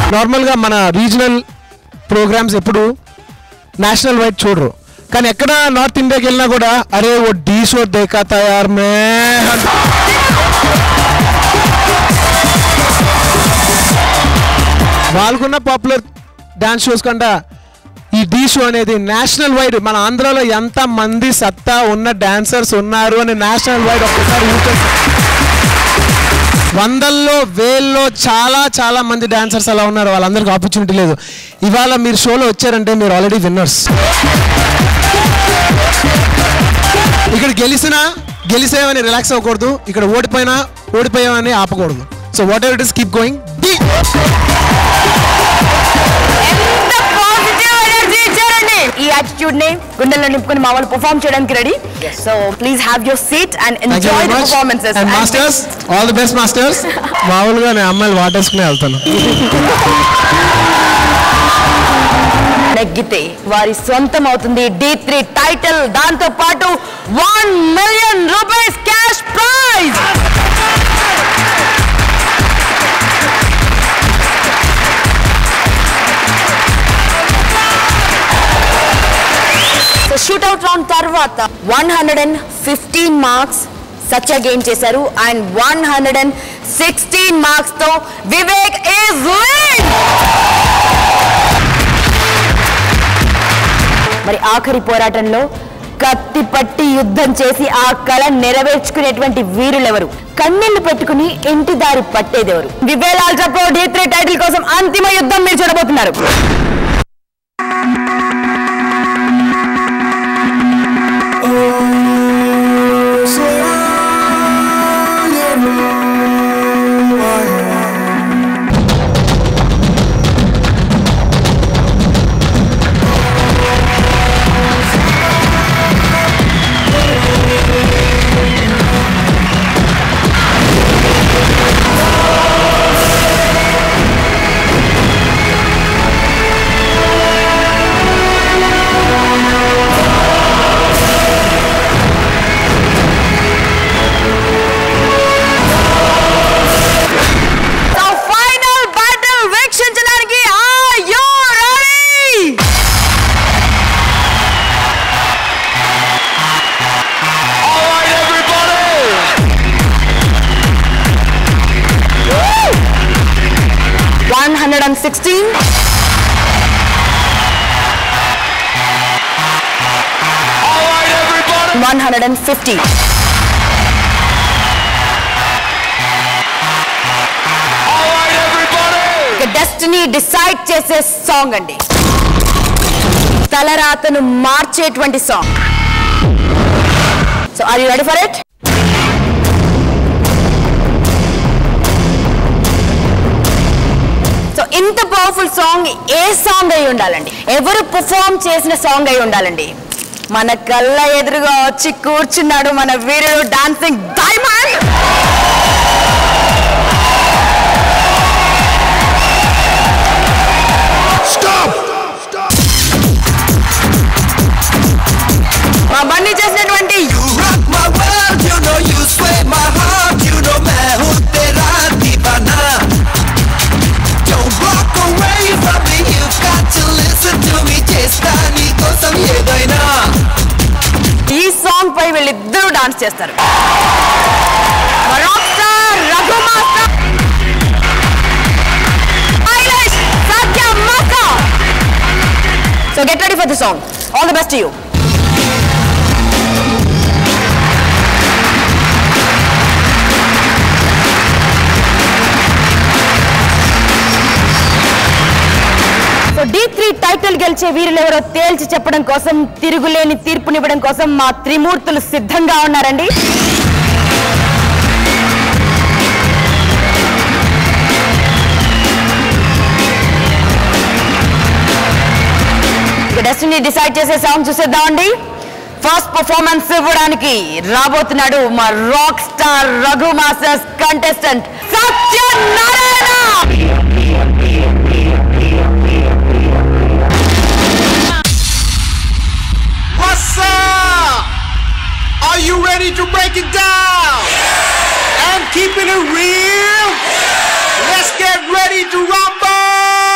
నార్మల్గా మన regional programmes ఎప్పుడు నేషనల్ వైడ్ చూడరు కానీ ఎక్కడ నార్త్ ఇండియాకి వెళ్ళినా కూడా అరే ఓ డీ షో దేకా తయార్ మే అంట. వాళ్ళకున్న పాపులర్ డాన్స్ షోస్ కంటే ఈ డీ షో అనేది నేషనల్ వైడ్ మన ఆంధ్రాలో ఎంత మంది సత్తా ఉన్న డాన్సర్స్ ఉన్నారు అని నేషనల్ వైడ్ ఒక్కసారి ఊహించండి. వందల్లో వేల్లో చాలా చాలా మంది డాన్సర్స్ అలా ఉన్నారు వాళ్ళందరికీ ఆపర్చునిటీ లేదు ఇవాళ మీరు షోలో వచ్చారంటే మీరు ఆల్రెడీ విన్నర్స్ ఇక్కడ గెలిచినా గెలిసేవని రిలాక్స్ అవ్వకూడదు ఇక్కడ ఓడిపోయినా ఓడిపోయామని ఆపకూడదు so whatever it is keep going ఎంత పాజిటివ్ ఎనర్జీ ఇచ్చారండి ఈ యాటిట్యూడ్ ని గుండెల్లో నింపుకొని మా వాళ్ళు పర్ఫామ్ చేయడానికి ready so please have your seat and enjoy the performances and masters all the best masters మామూలుగా నేను అమ్మాయిలు వాటేసుకునే వెళ్తాను నెగ్గితే వారి సొంతం అవుతుంది డి త్రీ టైటిల్ దాంతో పాటు one million rupees cash prize so shootout round తర్వాత one hundred and fifteen marks Satya gain చేశారు and one hundred and sixteen marks తో వివేక్ ఈజ్ విన్ మరి ఆఖరి పోరాటంలో కత్తి పట్టి యుద్ధం చేసి ఆ కళ నెరవేర్చుకునేటువంటి వీరులెవరు కన్నీళ్లు పెట్టుకుని ఇంటి దారి పట్టేదెవరు వివేలాల్ చప్పో డి త్రీ టైటిల్ కోసం అంతిమ యుద్ధం మీరు చూడబోతున్నారు సో ఫైనల్ బ్యాటిల్ వీక్షించడానికి are you ready One hundred and sixteen. One hundred and fifty. Destiny decide చేసే సాంగ్ అండి తలరాతను మార్చేటువంటి song so are you ready for it so ఇంత పవర్ఫుల్ సాంగ్ ఏ సాంగ్ అయి ఉండాలండి ఎవరు పర్ఫామ్ చేసిన సాంగ్ అయి ఉండాలండి మన కళ్ళ ఎదురుగా వచ్చి కూర్చున్నాడు మన వీరుడు డాన్సింగ్ డైమండ్ మా బండి చేసినటువంటి You rock my world, you know you sway my heart, you know मैं हूँ तेरा दीवाना. Don't walk away from me, you've got to listen to me. చేస్తా నీ కోసం ఏదైనా. ఈ సాంగ్ పై వీళ్ళిద్దరూ డాన్స్ చేస్తారు rock star Raghu master Ailesh Satya master so get ready for the song all the best you so D three title గెలిచే వీరులెవరో తేల్చి చెప్పడం కోసం తిరుగులేని తీర్పునివ్వడం కోసం మా త్రిమూర్తులు సిద్ధంగా ఉన్నారండి డెస్టినీ డిసైడ్ చేసే సాంగ్ చూసేద్దామండి ఫస్ట్ పర్ఫార్మెన్స్ ఇవ్వడానికి రాబోతున్నాడు మా rock star Raghu masters contestant Satyanarayana What's up? Are you ready to break it down? And keeping it real? Let's get ready to rumble!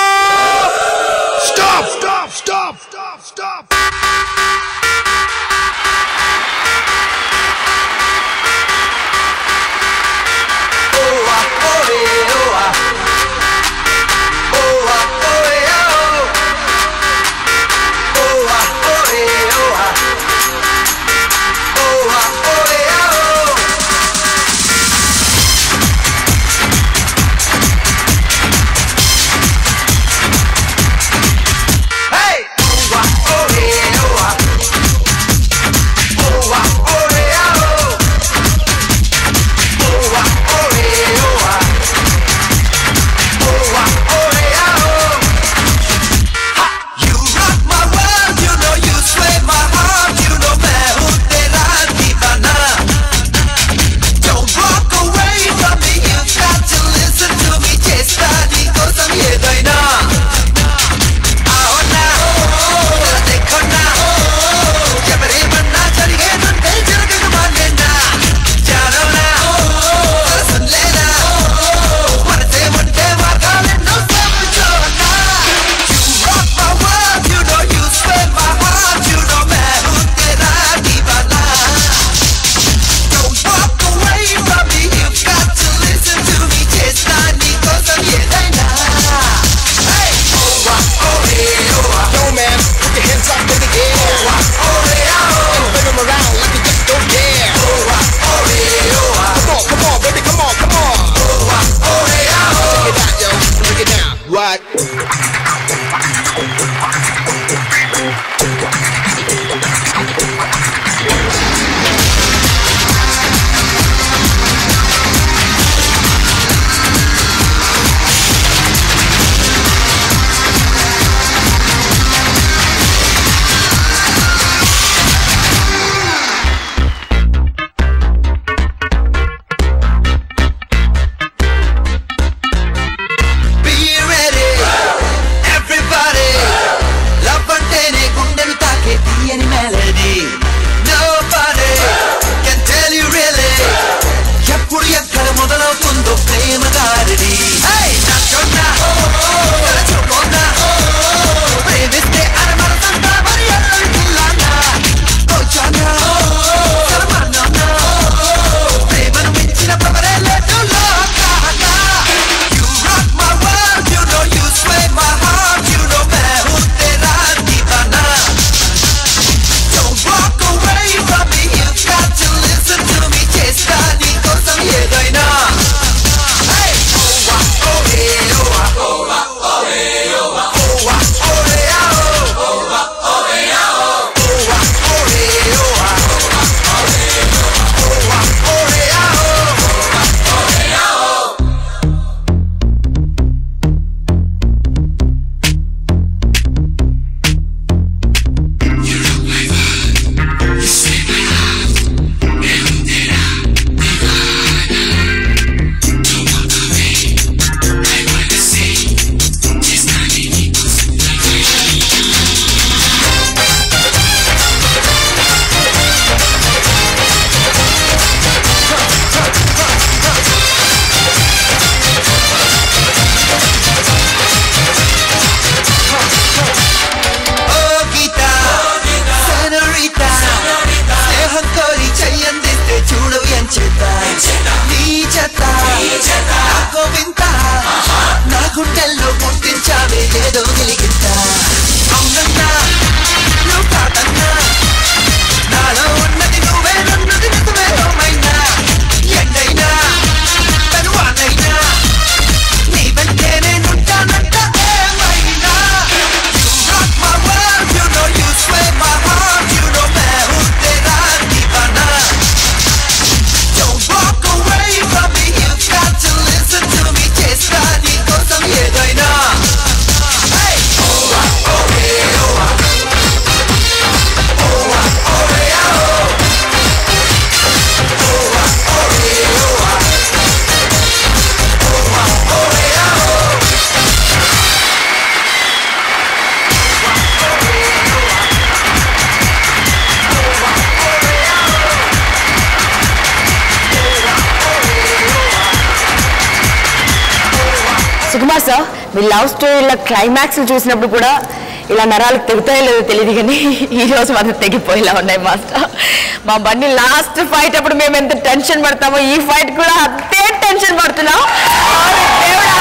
రఘుమార్ సార్ మీ లవ్ స్టోరీల క్లైమాక్స్ చూసినప్పుడు కూడా ఇలా నరాలు తెగుతాయో లేదో తెలియదు కానీ ఈ రోజు మాత్రం తెగిపోయేలా ఉన్నాయి మాస్టర్ మా బండి లాస్ట్ ఫైట్ అప్పుడు మేము ఎంత టెన్షన్ పడతామో ఈ ఫైట్ కూడా అంతే టెన్షన్ పడుతున్నాం ఓరి దేవుడా!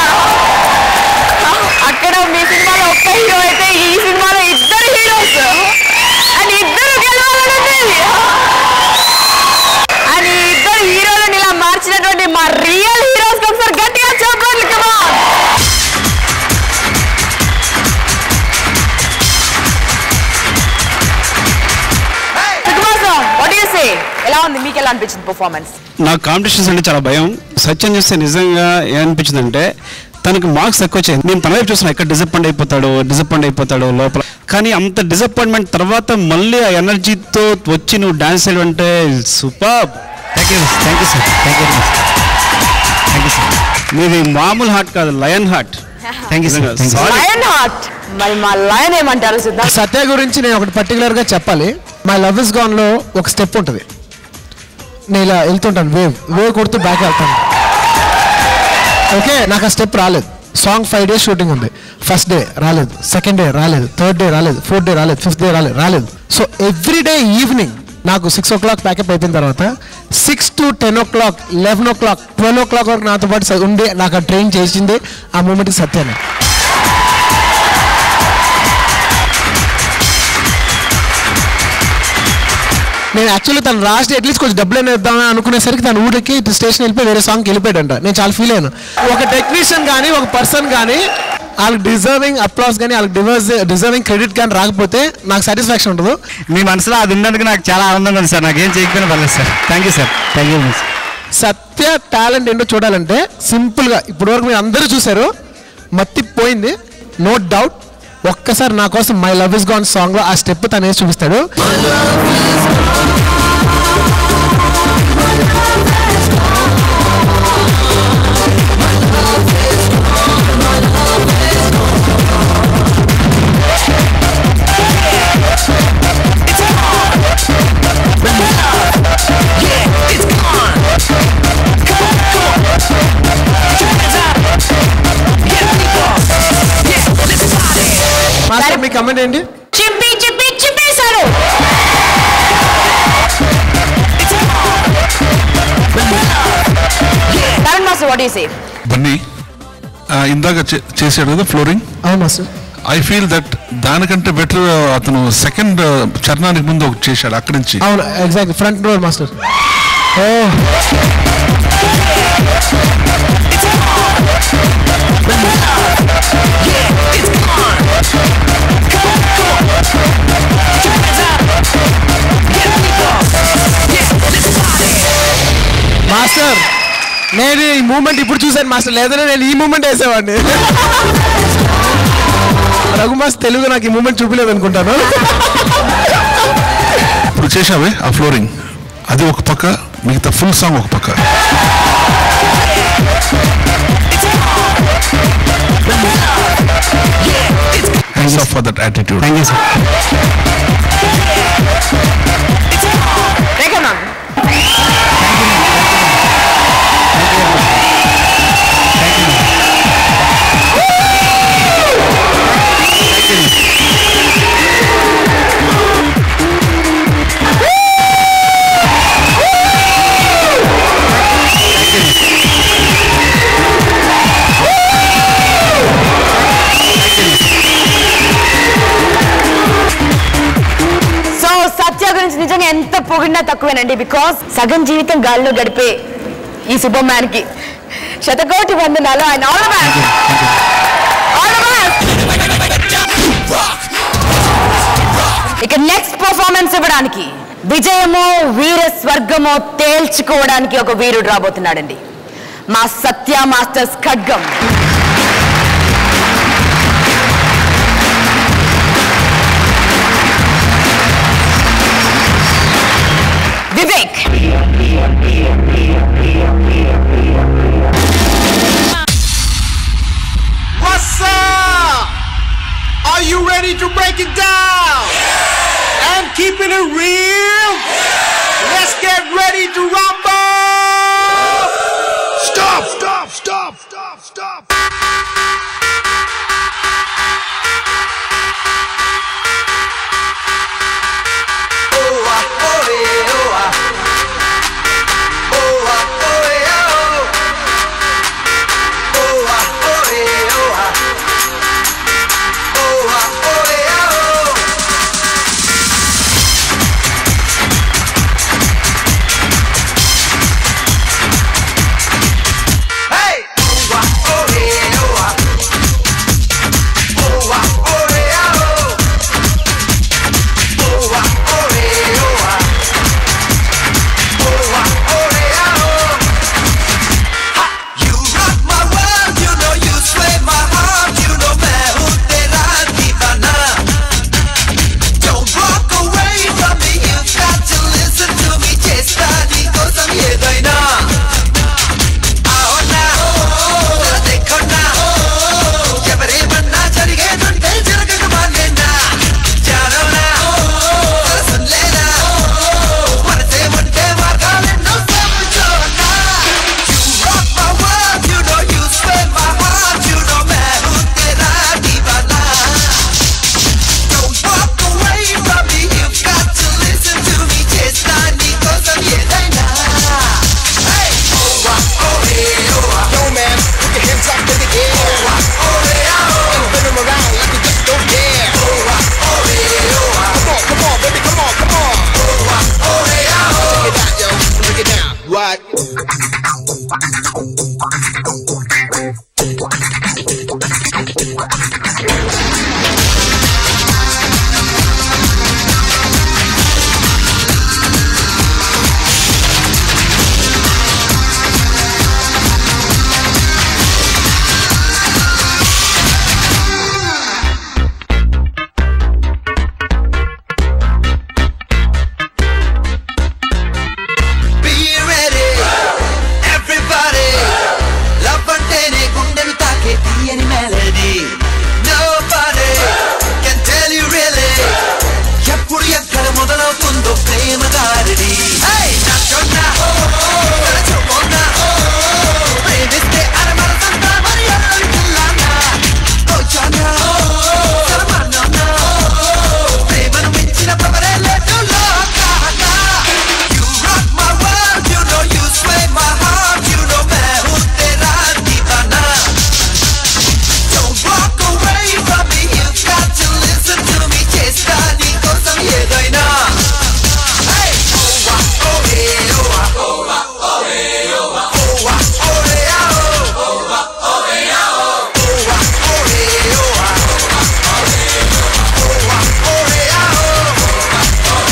అక్కడ మీ సినిమాలో ఒక్క హీరో అయితే ఈ సినిమాలో ఇద్దరు హీరోస్ అండ్ ఇద్దరు గెలవాలనుంది అని ఇద్దరు హీరోలను ఇలా మార్చినటువంటి మా రియల్ హీరోస్ ఒకసారి గట్టిగా చెప్పండి కదా ఎలా ఉంది మీకు ఎలా అనిపించింది పర్ఫార్మెన్స్ నాకు కాంపిటీషన్స్ అంటే చాలా భయం సత్యం చేస్తే నిజంగా ఏమనిపించింది అంటే తనకి మార్క్స్ తక్కువ వచ్చాయి నేను తన వైపు చూస్తున్నా ఎక్కడ డిసప్పాయింట్ అయిపోతాడు డిసప్పాయింట్ అయిపోతాడు లోపల కానీ అంత డిసప్పాయింట్మెంట్ తర్వాత మళ్ళీ ఆ ఎనర్జీతో వచ్చి నువ్వు డాన్స్ చేయడం అంటే super thank you thank you sir thank you thank you sir మీది మామూలు హార్ట్ కాదు lion heart thank you sir lion heart మరి మా లయన్ ఏమంటారు సిద్ధా సత్య గురించి నేను ఒకటి పర్టికులర్గా చెప్పాలి మై లవ్ ఇస్ గాన్లో ఒక స్టెప్ ఉంటుంది నేను ఇలా వెళ్తుంటాను వేవ్ వేవ్ కొడుతూ బ్యాక్ వెళ్తాను ఓకే నాకు ఆ స్టెప్ రాలేదు సాంగ్ ఫైవ్ డేస్ షూటింగ్ ఉంది ఫస్ట్ డే రాలేదు సెకండ్ డే రాలేదు థర్డ్ డే రాలేదు ఫోర్త్ డే రాలేదు ఫిఫ్త్ డే రాలేదు రాలేదు సో ఎవ్రీ డే ఈవినింగ్ నాకు సిక్స్ ఓ క్లాక్ ప్యాకప్ అయిపోయిన తర్వాత six to ten o'clock eleven o'clock twelve o'clock వరకు నాతో పాటు స- ఉండి నాకు ఆ ట్రైన్ చేసింది ఆ మూమెంట్కి సత్యాన్ని నేను యాక్చువల్లీ తను లాస్ట్ అట్లీస్ట్ కొంచెం డబ్బులు అయినా ఇద్దామని అనుకునేసరికి తన ఊరికి స్టేషన్ వెళ్ళిపోయి వేరే సాంగ్కి వెళ్ళిపోయాడంట నేను చాలా ఫీల్ అయ్యాను ఒక టెక్నీషియన్ కానీ ఒక పర్సన్ కానీ వాళ్ళకి డిజర్వింగ్ అప్లాస్ కానీ వాళ్ళకి డివర్స్ డిజర్వింగ్ క్రెడిట్ కానీ రాకపోతే నాకు సాటిస్ఫాక్షన్ ఉండదు మీ మనసులో అది ఉన్నందుకు నాకు చాలా ఆనందంగా ఉంది సార్ నాకేం చేయకపోయినా పర్లేదు sir thank you sir thank you Satya talent ఏంటో చూడాలంటే సింపుల్గా ఇప్పటివరకు మీరు అందరూ చూశారు మత్తి పోయింది నో డౌట్ ఒక్కసారి నా కోసం మై లవ్ ఇస్ గాన్ సాంగ్లో ఆ స్టెప్ తను వేసి చూపిస్తాడు మాస్టర్ మీ కమెంట్ ఏంటి చిప్పి చిప్పి చిప్పేశాడు Karan master what you say Bunny ఆ, ఇందాక చే- చేశాడు కదా ఫ్లోరింగ్ అవును మాస్టర్ ఐ ఫీల్ దట్ దానికంటే బెటర్ అతను సెకండ్ చరణానికి ముందు ఒకటి చేశాడు అక్కడి నుంచి అవును ఎగ్జాక్ట్ ఫ్రంట్ రోర్ మాస్టర్ ఓ మాస్టర్ నేను ఈ మూమెంట్ ఇప్పుడు చూశాను మాస్టర్ లేదంటే నేను ఈ మూమెంట్ వేసేవాడిని రఘుమాస్ తెలుగు నాకు ఈ మూమెంట్ చూపించలేదు అనుకుంటాను ఇప్పుడు చేశావే ఆ ఫ్లోరింగ్ అది ఒక పక్క మిగతా ఫుల్ సాంగ్ ఒక పక్క hands off for that attitude thank you sir Rekha ma'am so Satya గురించి నిజంగా ఎంత పొగిడినా తక్కువేనండి బికాస్ సగం జీవితం గాల్లో గడిపే ఈ సూపర్ మ్యాన్ కి శతకోటి వందనాలు ఆయన all the best all the best ఇక నెక్స్ట్ పర్ఫార్మెన్స్ ఇవ్వడానికి విజయమో వీర స్వర్గమో తేల్చుకోవడానికి ఒక వీరుడు రాబోతున్నాడండి మా సత్య మాస్టర్స్ ఖడ్గం Vivek What's up? Are you ready to break it down? And keeping it real? Let's get ready to rumble! Stop, stop, stop, stop, stop. right. Be ready, everybody. Love అంటేనే గుండెను తాకే తీయని melody. Nobody can tell you really. ఎప్పుడు ఎక్కడ మొదలవుతుందో ప్రేమ దారిని Hey, నాకన్నా, తలచుకున్నా, ప్రేమిస్తే అరమరసంతా మరి ఎవరి పిల్లనా? వచ్చానా, సరమన్నా, ప్రేమను మించిన ప్రవరే లేదు లోకాన. You rock my world, you know you sway my heart, you know मैं हूँ तेरा दीवाना. Don't walk away from me, you got to listen to me. చేస్తా నీకోసం ఏదైనా. Hey! Oh, ah, oh, eh, oh, ah. Oh, ah, oh, eh, oh, ah. Oh, ah, oh, eh, ah, oh. Oh, ah, oh, eh, ah, oh. Oh, ah, oh, eh, oh, ah. Oh, ah, oh, eh, ah, oh.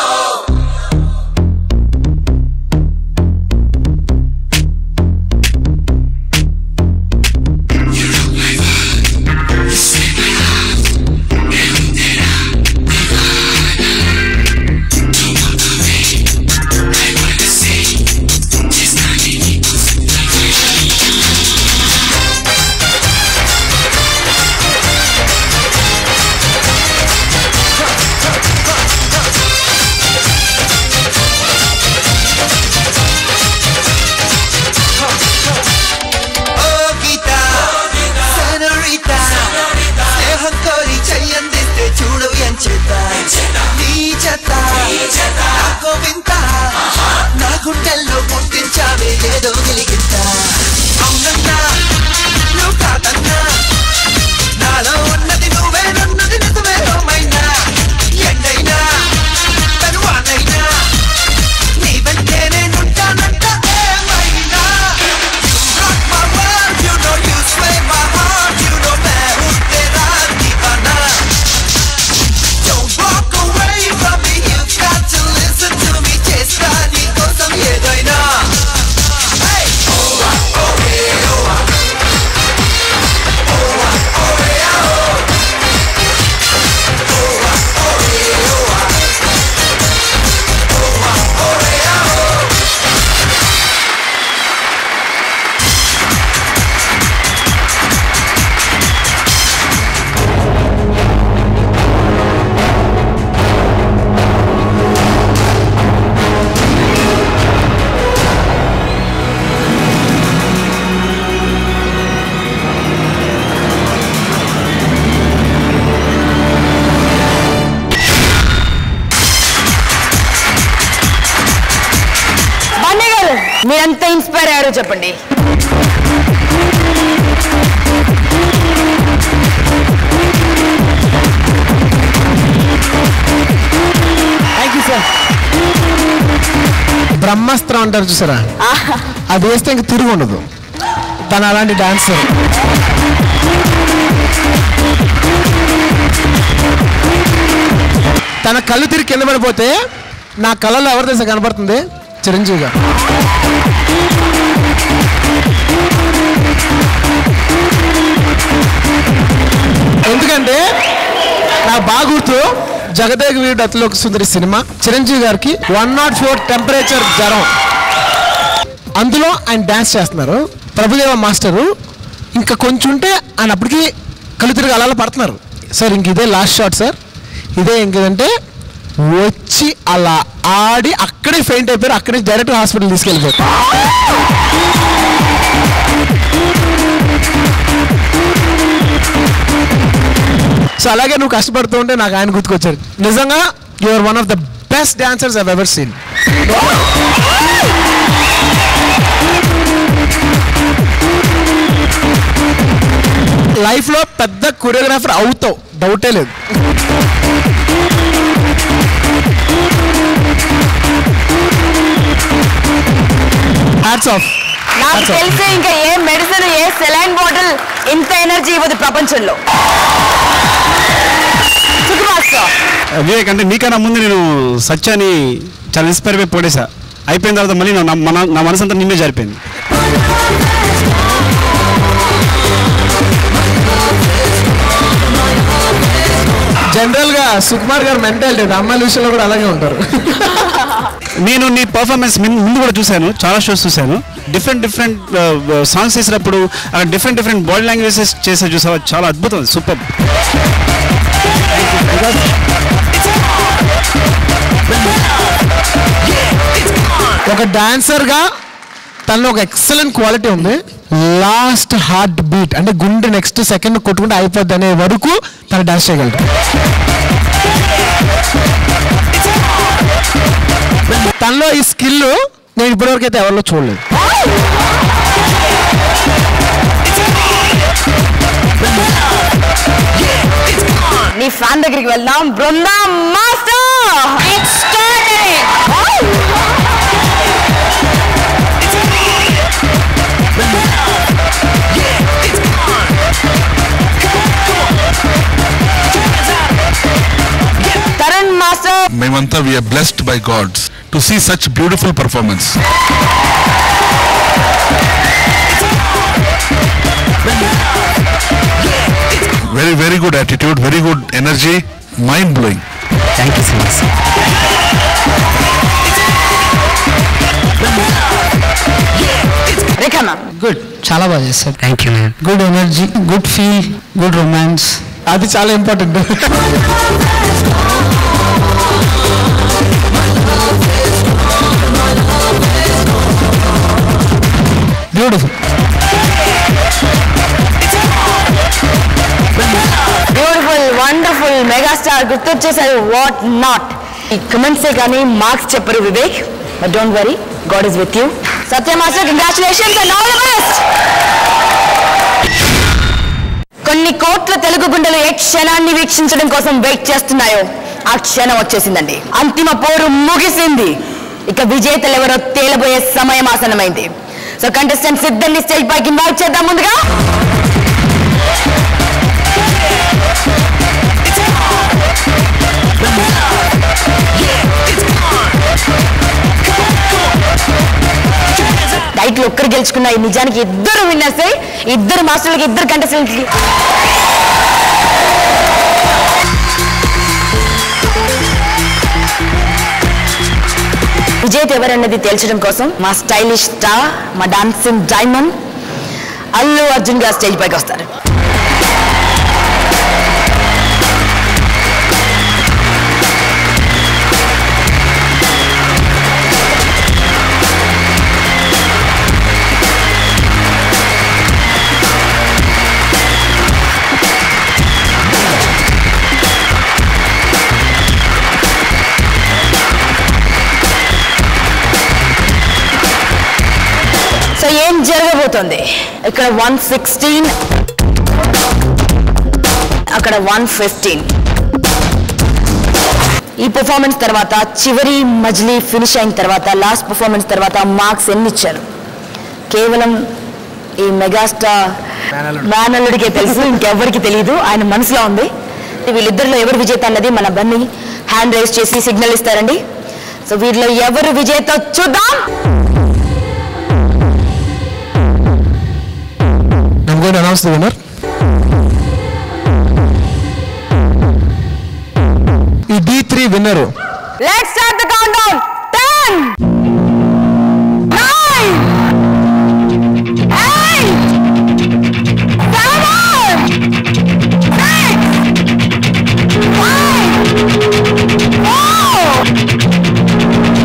ఓ Geetha senorita స్నేహం కోరి చెయ్యందిస్తే చూడు ఎంచేత నీ చెత్త నాకు వింత నా గుండెల్లో పుట్టించావే ఏదో వెలిగింత అవునన్నా నువ్వు కాదన్నా నాలో ఉన్నది నువ్వే నన్నది నిజమే రోమైనా ఎండైనా పెరువానైనా నీ వెంటే నేనుంటానంట ఏమైనా rock my world, you know you sway my heart, you know मैं हूँ तेरा दीवाना. Don't walk away from me, you've got to listen to me. చేస్తా నీకోసం ఏదైనా. Hey! Oh, ah, oh, eh, oh, ah. Oh, ah, oh, eh, ah, oh. Oh, ah, oh, eh, oh, ah. Oh, ah, oh, eh, ah, oh. Bunny గారు మీరంతా inspire అయ్యారో చెప్పండి thank you sir బ్రహ్మాస్త్రం అంటారు చూసారా అది వేస్తే ఇంక తిరిగి ఉండదు తను అలాంటి డాన్సర్ తన కళ్ళు తిరిగి కింద పడిపోతే నా కళ్ళలో ఎవరి దశ కనబడుతుంది చిరంజీవిగా ఎందుకంటే నాకు బాగా గుర్తు జగదేగ వీరుడు అతిలోక సుందరి సినిమా చిరంజీవి గారికి వన్ నాట్ ఫోర్ టెంపరేచర్ జ్వరం అందులో ఆయన డ్యాన్స్ చేస్తున్నారు ప్రభుదేవ మాస్టరు ఇంకా కొంచెం ఉంటే ఆయన అప్పటికి కళ్ళు తిరిగి అలా పడుతున్నారు సార్ ఇంక ఇదే లాస్ట్ షాట్ సార్ ఇదే ఇంకేదంటే వచ్చి అలా ఆడి అక్కడే ఫెయింట్ అయిపోయారు అక్కడే డైరెక్ట్ హాస్పిటల్ తీసుకెళ్ళిపోయారు సో అలాగే నువ్వు కష్టపడుతూ ఉంటే నాకు ఆయన గుర్తుకొచ్చారు నిజంగా your one of the best dancers I've ever seen లైఫ్లో పెద్ద కొరియోగ్రాఫర్ అవుతావు డౌటే లేదు హ్యాట్స్ ఆఫ్ నాకు తెలిసి ఇంకా ఏ మెడిసిన్ ఏ సెలైన్ బాటిల్ ఇంత ఎనర్జీ ఇవ్వదు ప్రపంచంలో సుకుమార్ వివేక్ అంటే నీకన్నా ముందు నేను సత్యాన్ని చాలా ఇన్స్పైర్ అయిపోయి పొడేసా అయిపోయిన తర్వాత మళ్ళీ నా మన నా మనసు అంతా నిన్నే జారిపోయింది జనరల్ గా సుకుమార్ గారు మెంటాలిటీ అమ్మాయిల విషయంలో కూడా అలాగే ఉంటారు నేను నీ పర్ఫార్మెన్స్ ముందు కూడా చూశాను చాలా షోస్ చూశాను డిఫరెంట్ డిఫరెంట్ సాంగ్స్ చేసినప్పుడు అక్కడ డిఫరెంట్ డిఫరెంట్ బాడీ లాంగ్వేజెస్ చేసే చూసావా చాలా అద్భుతం సూపర్ ఒక డాన్సర్ గా తనలో ఒక ఎక్సలెంట్ క్వాలిటీ ఉంది లాస్ట్ హార్ట్ బీట్ అంటే గుండె నెక్స్ట్ సెకండ్ కొట్టుకుంటే అయిపోద్ది అనే వరకు తను డాన్స్ చేయగలరు తనలో ఈ స్కిల్ నేను ఇప్పటివరకు అయితే ఎవరిలో చూడలేదు నీ ఫ్యాన్ దగ్గరికి వెళ్దాం బృందా మాస్టర్ తరుణ్ మాస్టర్ మేమంతా we are blessed by gods to see such beautiful performance very very good attitude very good energy mind blowing thank you so much Rekha ma'am good చాలా బాగా చేస్తారు thank you ma'am good energy good feel good romance అది చాలా important beautiful beautiful wonderful megastar గుర్తొచ్చేసారు what not ఈ కమెంట్సే కానీ marks చెప్పరు Vivek but don't worry God is with you Satya master congratulations and all the best కొన్ని కోట్ల తెలుగు గుండెలు ఏ క్షణాన్ని వీక్షించడం కోసం వెయిట్ చేస్తున్నాయో ఆ క్షణం వచ్చేసిందండి అంతిమ పోరు ముగిసింది ఇక విజేతలు ఎవరో తేలబోయే సమయం ఆసనమైంది సో కంటెస్టెంట్స్ ఇద్దరిని స్టేజ్ పైకి ఇన్వైట్ చేద్దాం ముందుగా టైటిల్ ఒక్కరు గెలుచుకున్న ఈ నిజానికి ఇద్దరు విన్నర్సే ఇద్దరు మాస్టర్లకి ఇద్దరు కంటెస్టెంట్కి విజేత ఎవరన్నది తేల్చడం కోసం మా స్టైలిష్ స్టార్ మా dancing diamond Allu Arjun garu stage పైకి వస్తారు సో ఏం జరగబోతోంది ఇక్కడ వన్ సిక్స్టీన్ అక్కడ వన్ ఫిఫ్టీన్ ఈ పర్ఫార్మెన్స్ తర్వాత చివరి మజిలీ ఫినిష్ అయిన తర్వాత లాస్ట్ పర్ఫార్మెన్స్ తర్వాత మార్క్స్ ఎన్ని ఇచ్చారు కేవలం ఈ మెగాస్టార్ మేనల్లుడికే తెలుసు ఇంకెవ్వరికి తెలియదు ఆయన మనసులో ఉంది వీళ్ళిద్దరిలో ఎవరు విజేత అన్నది మన బన్నీ హ్యాండ్ రైజ్ చేసి సిగ్నల్ ఇస్తారండి సో వీటిలో ఎవరు విజేత చూద్దాం I'm going to announce the winner. ఈ Dhee three winner Let's start the countdown. Ten, nine, eight, seven, six, five, four,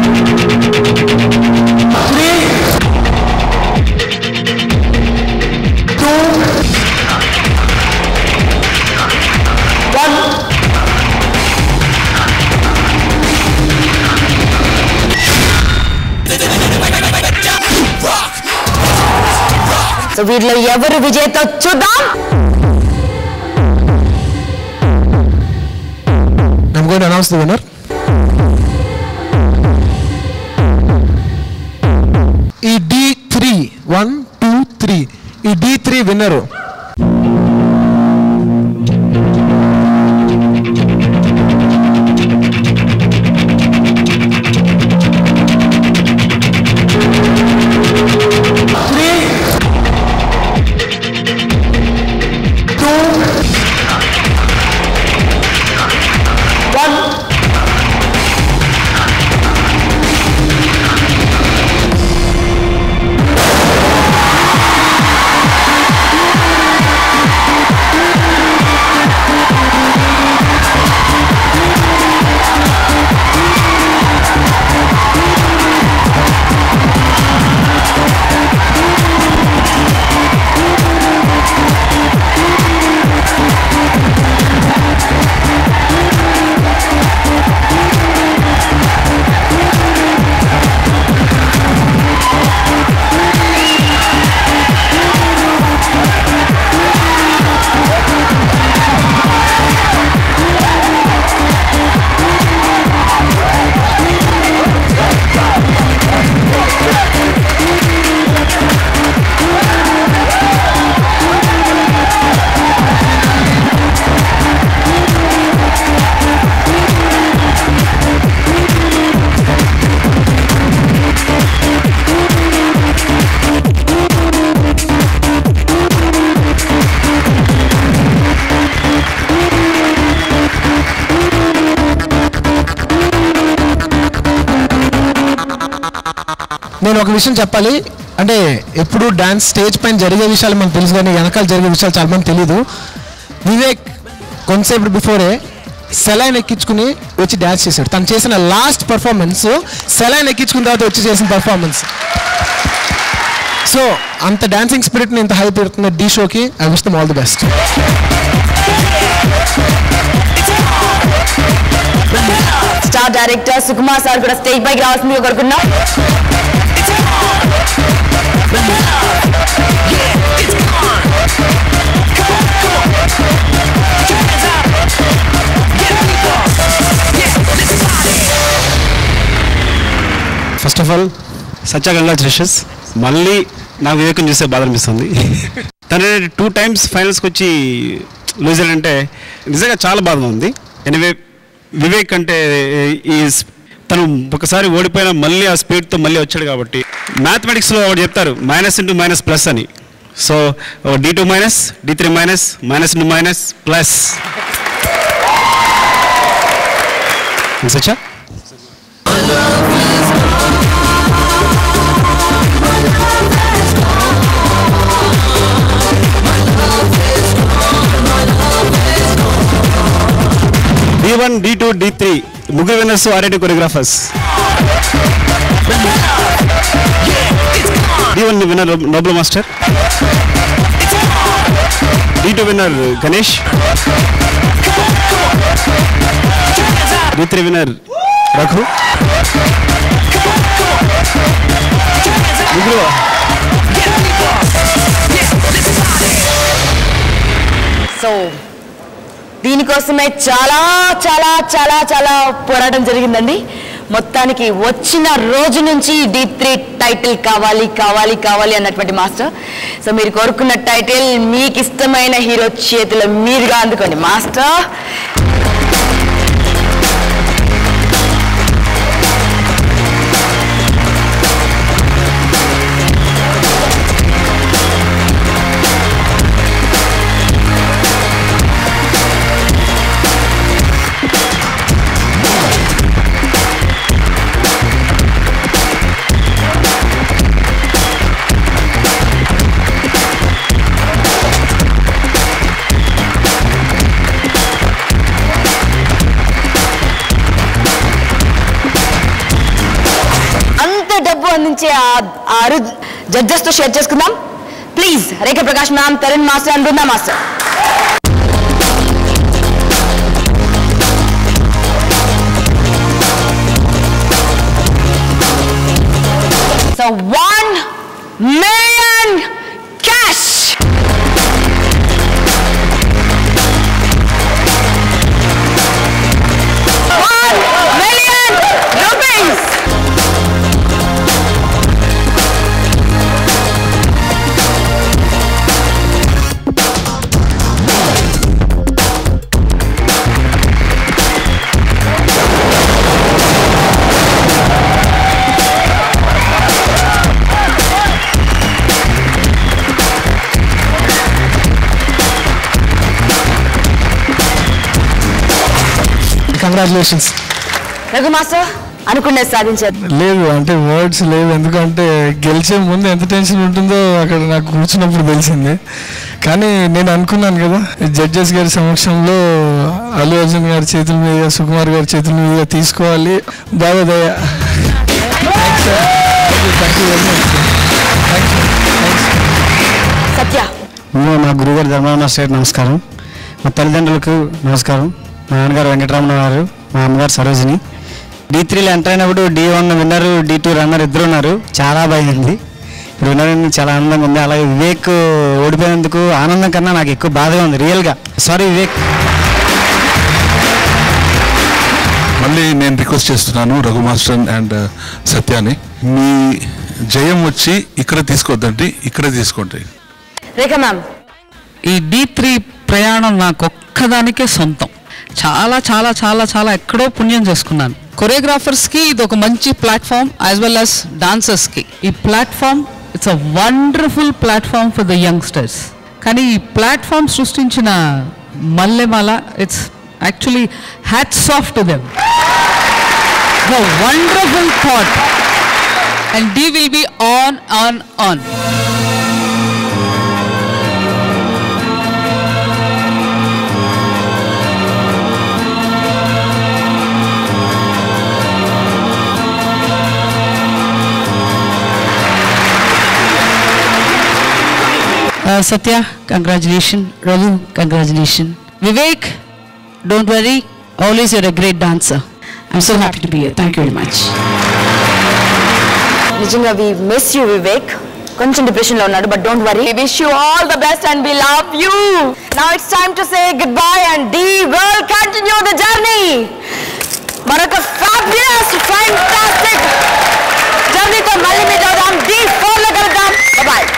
so వీటిలో ఎవరు విజేత చూద్దాం I'm going to announce the winner. ఈ Dhee three one two three ఈ డి త్రీ విన్నరు నేను ఒక విషయం చెప్పాలి అంటే ఎప్పుడు డాన్స్ స్టేజ్ పైన జరిగే విషయాలు మనకు తెలుసు కానీ వెనకాల జరిగే విషయాలు చాలా మంది తెలియదు వివేక్ కొంతసేపు బిఫోరే సెలైన్ ఎక్కించుకుని వచ్చి డ్యాన్స్ చేశాడు తను చేసిన లాస్ట్ పర్ఫార్మెన్స్ సెలైన్ ఎక్కించుకున్న తర్వాత వచ్చి చేసిన పర్ఫార్మెన్స్ సో అంత డాన్సింగ్ స్పిరిట్ని ఇంత హై పెడుతున్న డీ షోకి I wish them all the best star director Sukumar sir కూడా స్టేజ్ పైకి రావాల్సిందిగా కోరుకున్నాం first of all Satya congratulations మళ్ళీ నాకు వివేకం చూస్తే బాధ అనిపిస్తుంది తను టూ టైమ్స్ ఫైనల్స్కి వచ్చి లూజర్ అంటే నిజంగా చాలా బాధగా ఉంది ఎనివే వివేక్ అంటే ఈ తను ఒకసారి ఓడిపోయిన మళ్ళీ ఆ స్పీడ్తో మళ్ళీ వచ్చాడు కాబట్టి మ్యాథమెటిక్స్లో ఒకటి చెప్తారు మైనస్ ఇంటూ మైనస్ ప్లస్ అని so Dhee two minus Dhee three minus minus into minus plus సచ్చా Dhee one Dhee two Dhee three ముగ్గురు విన్నర్స్ ఆర్ఐటి choreographers Dhee one winner Noble master Dhee two winner Ganesh Dhee three winner Raghu ముగ్గురు సో దీనికోసమే చాలా చాలా చాలా చాలా పోరాటం జరిగిందండి మొత్తానికి వచ్చిన రోజు నుంచి డి త్రీ టైటిల్ కావాలి కావాలి కావాలి అన్నటువంటి మాస్టర్ సో మీరు కోరుకున్న టైటిల్ మీకు ఇష్టమైన హీరో చేతిలో మీరుగా అందుకోండి మాస్టర్ అంత డబ్బు అందించే ఆ- ఆ అరు జడ్జెస్ తో షేర్ చేసుకుందాం please Rekha Prakash ma'am Tarun master and Brinda master So one million cash. One million rupees. Congratulations Raghu master అనుకున్నది సాధించారు లేదు అంటే వర్డ్స్ లేవు ఎందుకంటే గెలిచే ముందు ఎంత టెన్షన్ ఉంటుందో అక్కడ నాకు కూర్చున్నప్పుడు తెలిసింది కానీ నేను అనుకున్నాను కదా జడ్జెస్ గారి సమక్షంలో అల్లు అర్జున్ గారి చేతుల మీద సుకుమార్ గారి చేతుల మీద తీసుకోవాలి బాగా దయ సత్య ముందు మా గురుగారు ధర్మరామ సార్ నమస్కారం మా తల్లిదండ్రులకు నమస్కారం మా నాన్నగారు వెంకటరమణ గారు మా అమ్మగారు సరోజిని డి త్రీలో ఎంటర్ అయినప్పుడు Dhee one winner Dhee two runner ఇద్దరు ఉన్నారు చాలా భయమైంది ఇప్పుడు విన్నర్ అయింది చాలా ఆనందంగా ఉంది అలాగే వివేక్ ఓడిపోయినందుకు ఆనందం కన్నా నాకు ఎక్కువ బాధగా ఉంది రియల్గా సారీ వివేక్ మళ్ళీ నేను రిక్వెస్ట్ చేస్తున్నాను రఘు మాస్టర్ అండ్ సత్యాని మీ జయం వచ్చి ఇక్కడ తీసుకోవద్దండి ఇక్కడే తీసుకోండి రేఖ మ్యామ్ ఈ డి త్రీ ప్రయాణం నాకు ఒక్కదానికే సొంతం చాలా చాలా చాలా చాలా ఎక్కడో పుణ్యం చేసుకున్నాను కొరియోగ్రాఫర్స్కి ఇది ఒక మంచి ప్లాట్ఫామ్ యాజ్ వెల్ యాజ్ డాన్సర్స్కి ఈ platform it's a wonderful platform for the youngsters కానీ ఈ ప్లాట్ఫామ్ సృష్టించిన Mallemala it's actually hats off to them the wonderful thought and Dhee will be on on on Uh, Satya, congratulations. Raghu, congratulations. Vivek, don't worry. Always you're a great dancer. I'm so happy to be here. Thank you very much. నిజంగా we miss you Vivek కొంచెం depression లో ఉన్నాడు but don't worry wish you all the best and we love you now it's time to say goodbye and the will continue the journey మరొక fabulous fantastic జర్నీతో మళ్ళీ meet అవుదాం the four లో కలుద్దాం bye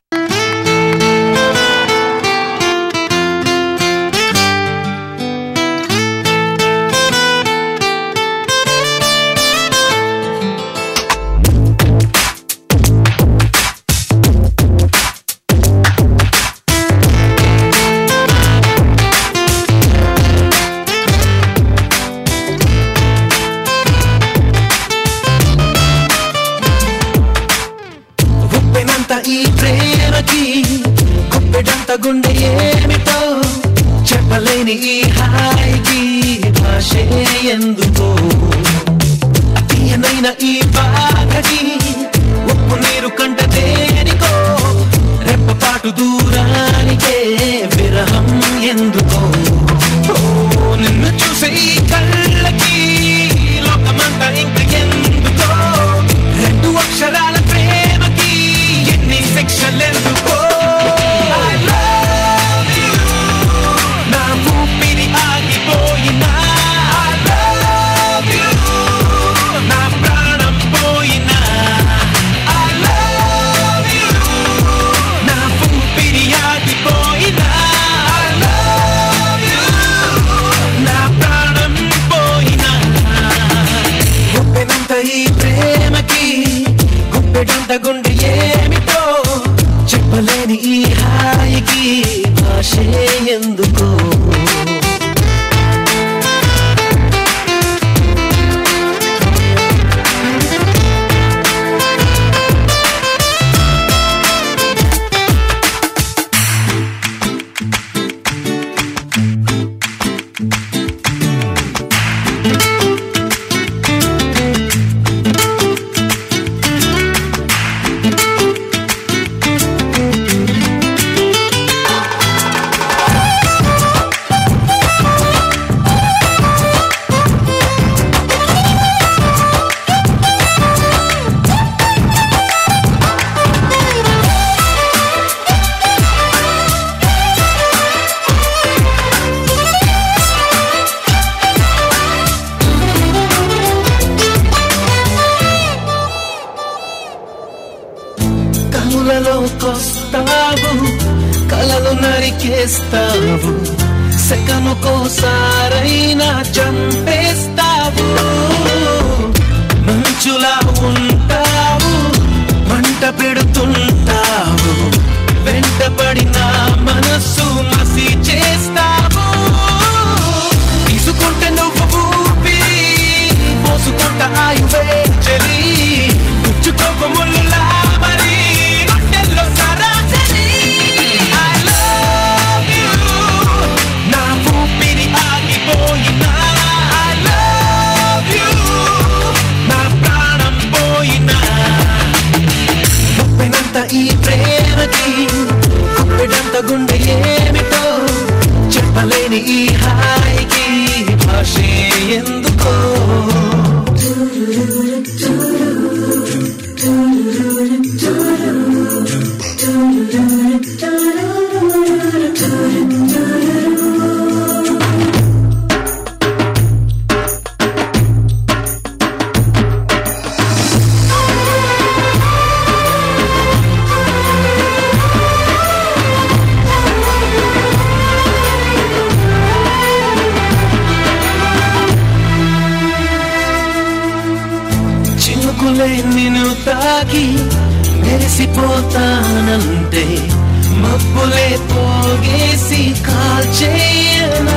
ఉప్పెనంత ఈ ప్రేమకి గుప్పెడంత గుండె ఏమిటో చెప్పలేని ఈ హాయికి భాషే ఎందుకో తీయనైన ఈ బాధకి ఉప్పు నీరు కంట దేనికో రెప్పపాటు దూరానికే విరహం ఎందుకో ఓ, నిన్ను చూసే ఈ కళ్ళకి లోకమంతా ఇంక ఎందుకో రెండు అక్షరాల ప్రేమకి ఎన్ని శిక్షలెందుకో I love you. నా ఊపిరి ఆగిపోయినా I love you. నా ప్రాణం పోయినా I love you. నా ఊపిరి ఆగిపోయినా I love you. నా ప్రాణం పోయినా గుప్పెనంత ఈ ప్రేమకి గుప్పెడంత గుండె ఏమిటో చెప్పలేని ఈ హాయికి భాషే ఎందుకో కములలోకొస్తావు కలలు నరికేస్తావు సెకనుకోసారైనా చంపేస్తావు మంచులా ఉంటావు మంట పెడుతుంటావు వెంటపడిన మనస్సు మసి చేస్తావు తీసుకుంటే నువ్వు ఈ ప్రేమకి కుప్పెడంత గుండె ఏమిటో చెప్పలేని ఈ హాయికి భాషే ఎందుకో చినుకులే నిన్ను తాకి మెరిసిపోతానంటే మబ్బులే పోగేసి కాల్చేయనా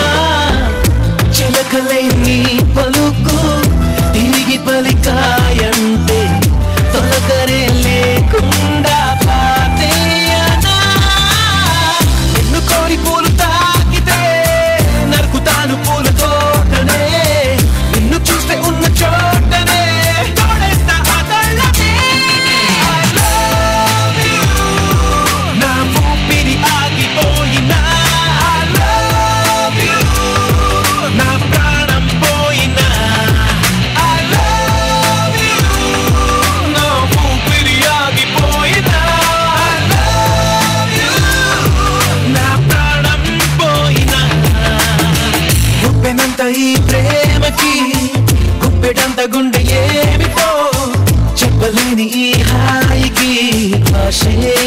చిలకలే నీ పలుకు తిరిగి పలికాయంటే తొలకరే లేకుండా పాతేయనా నిన్ను కోరి పూలు తాకితే నరుకుతాను పూల తోటనే నిన్ను చూస్తే ఉన్న చోటనే తోడేస్తా ఆ కళ్ళనే. I love you. నా ఊపిరి ఆగిపోయినా I love you. నా ప్రాణం పోయినా I love you. నా ఊపిరి ఆగిపోయినా I love you. నా ప్రాణం పోయినా గుప్పెనంత ఈ ప్రేమకి గుప్పెడంత గుండె ఏమిటో చెప్పలేని ఈ హాయికి భాషే